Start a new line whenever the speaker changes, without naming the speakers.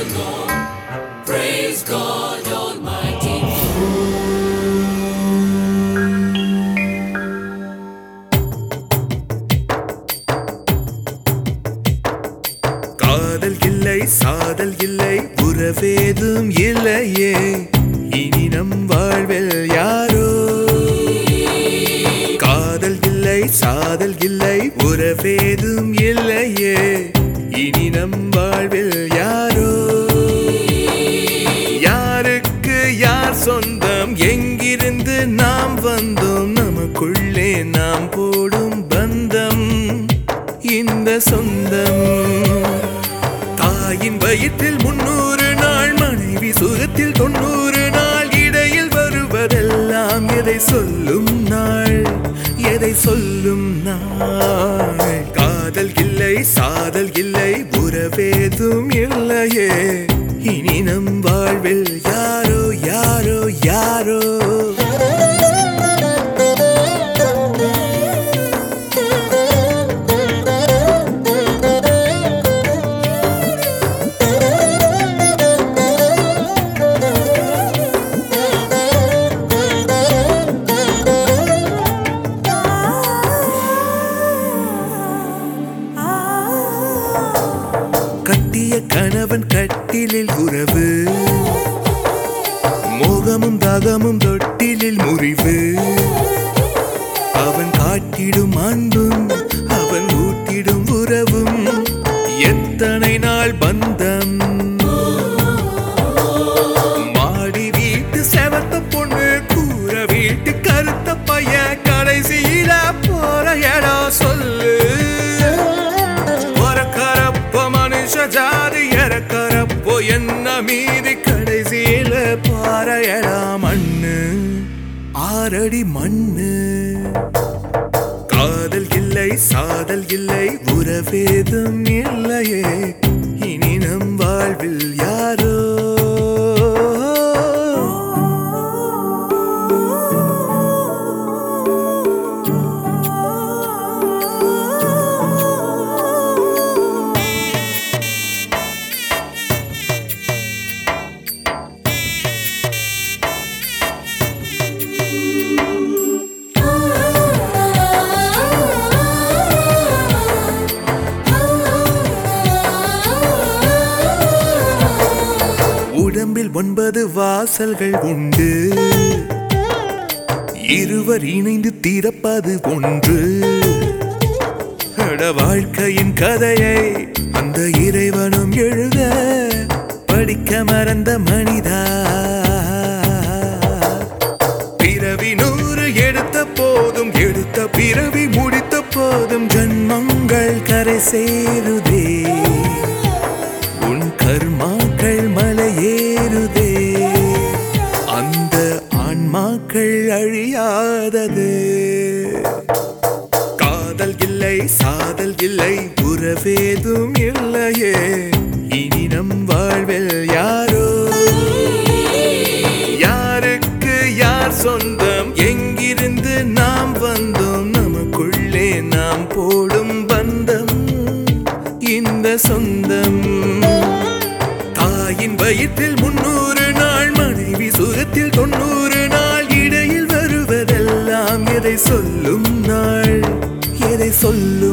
Lord. Praise God Almighty.
காதல் இல்லை சாதல் இல்லை உறவேதும் இல்லையே இனி நம் வாழ்வில் யாரோ காதல் இல்லை சாதல் இல்லை உறவேதும் இல்லையே இனி நம் வாழ்வில் யாரோ யாருக்கு யார் சொந்தம் எங்கிருந்து நாம் வந்தோம் நமக்குள்ளே நாம் போடும் பந்தம் இந்த சொந்தம் தாயின் வயிற்றில் முன்னூறு நாள் மனைவி சுகத்தில் தொண்ணூறு நாள் இடையில் வருவதெல்லாம் எதை சொல்லும் நாள் எதை சொல்லும் நாள் காதல் இல்லை சாதல் இல்லை உறவேதும் இல்லையே இனி நம் வாழ்வில் யாரோ யாரோ யாரோ கட்டிய கணவன் கட்டிலில் உறவு மோகமும் தாகமும் தொட்டிலில் முறிவு அவன் காட்டிடும் அன்பும் அவன் ஊட்டிடும் உறவும் எத்தனை நாள் பந்தம் மாடி வீட்டு செவத்த பொண்ணு கூற வீட்டு கருத்த பைய கடைசியில போற இடம் சொல்லு பிறக்கறப்போ மனுஷ ஜாதி இறக்கறப்போ என்ன மீதி கடைசியில பாறையடா மண்ணு ஆறடி மண்ணு காதல் இல்லை சாதல் இல்லை உறவேதும் இல்லையே இனி நம் வாழ்வில் யாரோ உடம்பில் ஒன்பது வாசல்கள் உண்டு இருவர் இணைந்து திறப்பது ஒன்று அட வாழ்க்கையின் கதையை அந்த இறைவனும் எழுத படிக்க மறந்த மனிதா பிறவி நூறு எடுத்த போதும் எடுத்த பிறவி முடித்த போதும் ஜன்மங்கள் கரை சேருதே உன் கர்மாக்கள் மலையேறுதே அந்த ஆன்மாக்கள் அழியாதது காதல் இல்லை சாதல் இல்லை உறவேதும் இல்லையே இனி நம் வாழ்வில் யாரோ யாருக்கு யார் சொந்தம் எங்கிருந்து நாம் வந்தோம் நமக்குள்ளே நாம் போடும் பந்தம் இந்த சொந்தம் தாயின் வயிற்றில் முன்னூறு நாள் மனைவி சுகத்தில் தொண்ணூறு நாள் இடையில் வருவதெல்லாம் எதை சொல்லும் நாள் எதை சொல்லும்